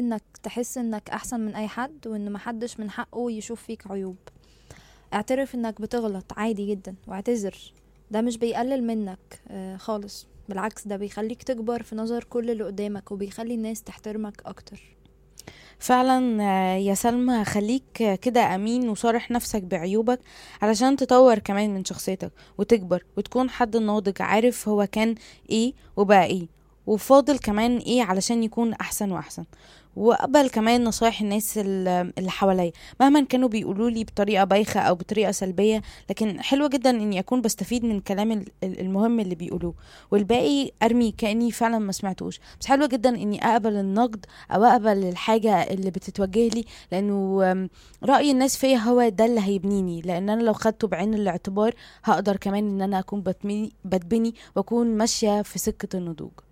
انك تحس انك احسن من اي حد وان محدش من حقه يشوف فيك عيوب اعترف انك بتغلط عادي جدا واعتذر ده مش بيقلل منك آه خالص بالعكس ده بيخليك تكبر في نظر كل اللي قدامك وبيخلي الناس تحترمك اكتر فعلا آه، يا سلمى خليك آه، كده امين وصارح نفسك بعيوبك علشان تطور كمان من شخصيتك وتكبر وتكون حد ناضج عارف هو كان ايه وبقى ايه وفاضل كمان ايه علشان يكون احسن واحسن واقبل كمان نصايح الناس ال- اللي حواليا مهما كانوا بيقولوا لي بطريقه بايخه او بطريقه سلبيه لكن حلو جدا اني اكون بستفيد من كلام ال- ال- المهم اللي بيقولوه والباقي ارمي كاني فعلا ما سمعتوش بس حلو جدا اني اقبل النقد او اقبل الحاجه اللي بتتوجه لي لانه آم، راي الناس فيا هو ده اللي هيبنيني لان انا لو خدته بعين الاعتبار هقدر كمان ان انا اكون بتمي- بتبني واكون ماشيه في سكه النضوج